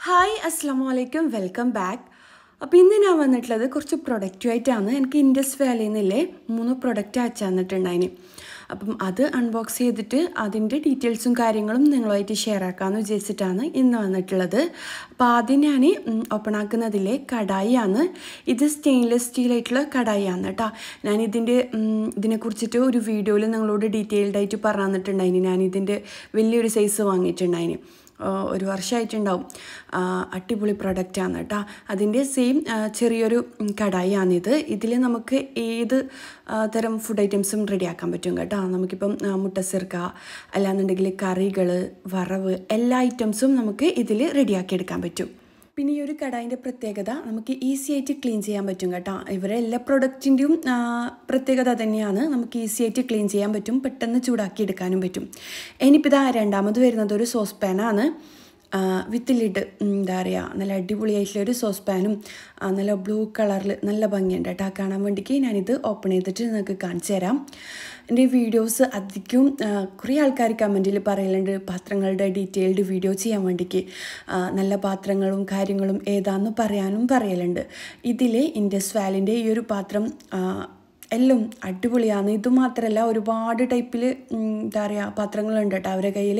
hi അസ്സാം വലൈക്കും welcome back അപ്പോൾ ഇന്ന് ഞാൻ വന്നിട്ടുള്ളത് കുറച്ച് പ്രൊഡക്റ്റുമായിട്ടാണ് എനിക്ക് ഇൻഡസ് വാലിയിൽ നിന്നില്ലേ മൂന്ന് പ്രൊഡക്റ്റ് അയച്ചു തന്നിട്ടുണ്ടായിന് അപ്പം അത് അൺബോക്സ് ചെയ്തിട്ട് അതിൻ്റെ ഡീറ്റെയിൽസും കാര്യങ്ങളും നിങ്ങളുമായിട്ട് ഷെയർ ആക്കാമെന്ന് വിചാരിച്ചിട്ടാണ് ഇന്ന് വന്നിട്ടുള്ളത് അപ്പോൾ ആദ്യം ഞാൻ ഓപ്പൺ ആക്കുന്നതിലെ കടായിയാണ് ഇത് സ്റ്റെയിൻലെസ് സ്റ്റീലായിട്ടുള്ള കടായിയാണ് കേട്ടോ ഞാൻ ഇതിൻ്റെ ഇതിനെക്കുറിച്ചിട്ട് ഒരു വീഡിയോയിൽ നിങ്ങളോട് ഡീറ്റെയിൽഡ് ആയിട്ട് പറഞ്ഞു തന്നിട്ടുണ്ടായിന് ഞാൻ ഇതിൻ്റെ വലിയൊരു സൈസ് വാങ്ങിയിട്ടുണ്ടായിന് ഒരു വർഷമായിട്ടുണ്ടാവും അടിപൊളി പ്രൊഡക്റ്റാണ് കേട്ടോ അതിൻ്റെ സെയിം ചെറിയൊരു കടായിയാണിത് ഇതിൽ നമുക്ക് ഏത് തരം ഫുഡ് ഐറ്റംസും റെഡിയാക്കാൻ പറ്റും കേട്ടോ നമുക്കിപ്പം മുട്ട സിർക്ക അല്ലാന്നുണ്ടെങ്കിൽ കറികൾ വറവ് എല്ലാ ഐറ്റംസും നമുക്ക് ഇതിൽ റെഡിയാക്കി എടുക്കാൻ പറ്റും പിന്നെ ഈ ഒരു കടായിൻ്റെ പ്രത്യേകത നമുക്ക് ഈസി ആയിട്ട് ക്ലീൻ ചെയ്യാൻ പറ്റും കേട്ടോ ഇവരെ എല്ലാ പ്രൊഡക്റ്റിൻ്റെയും പ്രത്യേകത തന്നെയാണ് നമുക്ക് ഈസി ആയിട്ട് ക്ലീൻ ചെയ്യാൻ പറ്റും പെട്ടെന്ന് ചൂടാക്കി എടുക്കാനും പറ്റും ഇനിയിപ്പോൾ ഇതാ രണ്ടാമത് വരുന്നത് ഒരു സോസ് പാനാണ് വിത്ത് ലിഡ് എന്താ പറയുക നല്ല അടിപൊളിയായിട്ടുള്ള ഒരു സോസ് പാനും നല്ല ബ്ലൂ കളറിൽ നല്ല ഭംഗിയുണ്ട് കേട്ടോ കാണാൻ വേണ്ടിക്ക് ഞാനിത് ഓപ്പൺ ചെയ്തിട്ട് നിങ്ങൾക്ക് കാണിച്ചു തരാം എൻ്റെ വീഡിയോസ് അധികം കുറേ ആൾക്കാർ കമൻറ്റിൽ പറയലുണ്ട് പാത്രങ്ങളുടെ ഡീറ്റെയിൽഡ് വീഡിയോ ചെയ്യാൻ വേണ്ടിക്ക് നല്ല പാത്രങ്ങളും കാര്യങ്ങളും ഏതാന്ന് പറയാനും പറയലുണ്ട് ഇതിൽ ഇൻഡസ് വാലിൻ്റെ ഈ ഒരു പാത്രം എല്ലാം അടിപൊളിയാണ് ഇത് മാത്രമല്ല ഒരുപാട് ടൈപ്പിൽ എന്താ പറയുക പാത്രങ്ങളുണ്ട് കേട്ടോ അവരുടെ കയ്യിൽ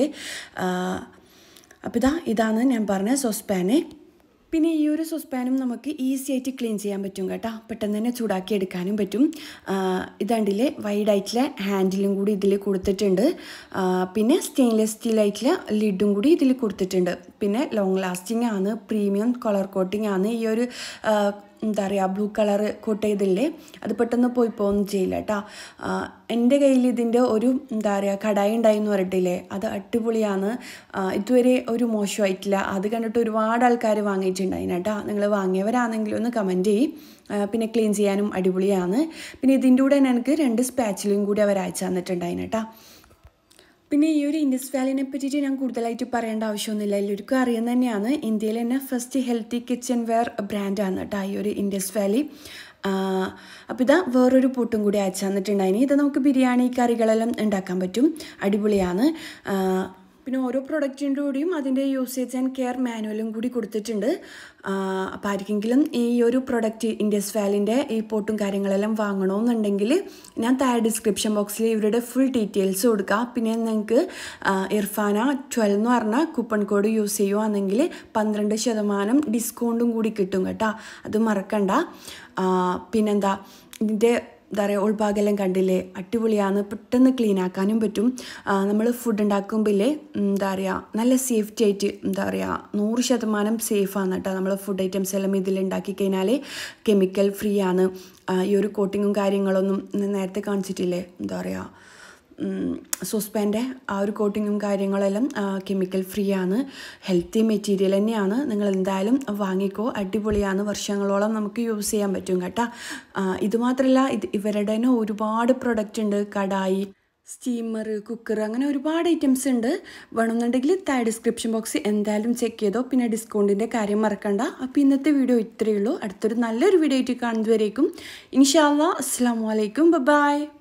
അപ്പോൾ ഇതാ ഇതാണ് ഞാൻ പറഞ്ഞ സോസ്പാന് പിന്നെ ഈ ഒരു സോസ്പാനും നമുക്ക് ഈസി ആയിട്ട് ക്ലീൻ ചെയ്യാൻ പറ്റും കേട്ടോ പെട്ടെന്ന് തന്നെ ചൂടാക്കി എടുക്കാനും പറ്റും ഇതാണ്ടിലെ വൈഡായിട്ടുള്ള ഹാൻഡിലും കൂടി ഇതിൽ കൊടുത്തിട്ടുണ്ട് പിന്നെ സ്റ്റെയിൻലെസ് സ്റ്റീലായിട്ടുള്ള ലിഡും കൂടി ഇതിൽ കൊടുത്തിട്ടുണ്ട് പിന്നെ ലോങ് ലാസ്റ്റിംഗ് ആണ് പ്രീമിയം കളർ കോട്ടിംഗ് ആണ് ഈ ഒരു എന്താ പറയുക ബ്ലൂ കളർ കോട്ട് ചെയ്തില്ലേ അത് പെട്ടെന്ന് പോയി പോകുന്നു ചെയ്യില്ല കേട്ടോ എൻ്റെ കയ്യിൽ ഇതിൻ്റെ ഒരു എന്താ പറയുക കടായി ഉണ്ടായിന്ന് പറഞ്ഞിട്ടില്ലേ അത് അടിപൊളിയാണ് ഇതുവരെ ഒരു മോശമായിട്ടില്ല അത് കണ്ടിട്ട് ഒരുപാട് ആൾക്കാർ വാങ്ങിയിട്ടുണ്ടായിന് കേട്ടോ നിങ്ങൾ വാങ്ങിയവരാണെങ്കിലും ഒന്ന് കമൻറ്റ് ചെയ്യും പിന്നെ ക്ലീൻ ചെയ്യാനും അടിപൊളിയാണ് പിന്നെ ഇതിൻ്റെ കൂടെ എനിക്ക് രണ്ട് സ്പാച്ചിലും കൂടി അവർ അയച്ചു തന്നിട്ടുണ്ടായിന് കേട്ടോ പിന്നെ ഈ ഒരു ഇൻഡസ് വാലിനെ പറ്റിയിട്ട് ഞാൻ കൂടുതലായിട്ട് പറയേണ്ട ആവശ്യമൊന്നുമില്ല എല്ലാവർക്കും അറിയാൻ തന്നെയാണ് ഇന്ത്യയിലെ തന്നെ ഫസ്റ്റ് ഹെൽത്തി കിച്ചൺ വെയർ ബ്രാൻഡാണ് കേട്ടോ ഈ ഒരു ഇൻഡസ് വാലി അപ്പോൾ ഇതാ വേറൊരു പൊട്ടും കൂടി അയച്ചു തന്നിട്ടുണ്ടായിന് ഇത് നമുക്ക് ബിരിയാണി കറികളെല്ലാം ഉണ്ടാക്കാൻ പറ്റും അടിപൊളിയാണ് പിന്നെ ഓരോ പ്രൊഡക്റ്റിൻ്റെ കൂടിയും അതിൻ്റെ യൂസേജ് ആൻഡ് കെയർ മാനുവലും കൂടി കൊടുത്തിട്ടുണ്ട് അപ്പോൾ ആർക്കെങ്കിലും ഈ ഒരു പ്രൊഡക്റ്റ് ഇൻഡസ് വാലിൻ്റെ ഈ പോട്ടും കാര്യങ്ങളെല്ലാം വാങ്ങണമെന്നുണ്ടെങ്കിൽ ഞാൻ താഴെ ഡിസ്ക്രിപ്ഷൻ ബോക്സിൽ ഇവരുടെ ഫുൾ ഡീറ്റെയിൽസ് കൊടുക്കുക പിന്നെ നിങ്ങൾക്ക് ഇർഫാന ട്വൽവ് എന്ന് പറഞ്ഞ കൂപ്പൺ കോഡ് യൂസ് ചെയ്യുകയാണെങ്കിൽ പന്ത്രണ്ട് ശതമാനം ഡിസ്കൗണ്ടും കൂടി കിട്ടും കേട്ടോ അത് മറക്കണ്ട പിന്നെന്താ ഇതിൻ്റെ എന്താ പറയുക ഉൾഭാഗമെല്ലാം കണ്ടില്ലേ അടിപൊളിയാണ് പെട്ടെന്ന് ക്ലീൻ ആക്കാനും പറ്റും നമ്മൾ ഫുഡ് ഉണ്ടാക്കുമ്പോൾ എന്താ പറയുക നല്ല സേഫ്റ്റി ആയിട്ട് എന്താ പറയുക നൂറ് ശതമാനം സേഫാണ് കേട്ടോ നമ്മൾ ഫുഡ് ഐറ്റംസ് എല്ലാം ഇതിൽ ഉണ്ടാക്കി കഴിഞ്ഞാൽ കെമിക്കൽ ഫ്രീ ആണ് ഈ ഒരു കോട്ടിങ്ങും കാര്യങ്ങളൊന്നും നേരത്തെ കാണിച്ചിട്ടില്ലേ എന്താ പറയുക സോസ്പാൻ്റെ ആ ഒരു കോട്ടിങ്ങും കാര്യങ്ങളെല്ലാം കെമിക്കൽ ഫ്രീ ആണ് ഹെൽത്തി മെറ്റീരിയൽ തന്നെയാണ് നിങ്ങൾ എന്തായാലും വാങ്ങിക്കോ അടിപൊളിയാണ് വർഷങ്ങളോളം നമുക്ക് യൂസ് ചെയ്യാൻ പറ്റും കേട്ടോ ഇതുമാത്രമല്ല ഇത് ഇവരുടെ തന്നെ ഒരുപാട് പ്രൊഡക്റ്റ് ഉണ്ട് കടായി സ്റ്റീമർ കുക്കർ അങ്ങനെ ഒരുപാട് ഐറ്റംസ് ഉണ്ട് വേണമെന്നുണ്ടെങ്കിൽ താഴെ ഡിസ്ക്രിപ്ഷൻ ബോക്സ് എന്തായാലും ചെക്ക് ചെയ്തോ പിന്നെ ഡിസ്കൗണ്ടിൻ്റെ കാര്യം മറക്കണ്ട അപ്പോൾ ഇന്നത്തെ വീഡിയോ ഇത്രയേ ഉള്ളൂ അടുത്തൊരു നല്ലൊരു വീഡിയോ ആയിട്ട് കാണുന്നതുവരേക്കും ഇൻഷാല്ലാ അസ്സാം വലൈക്കും ബൈ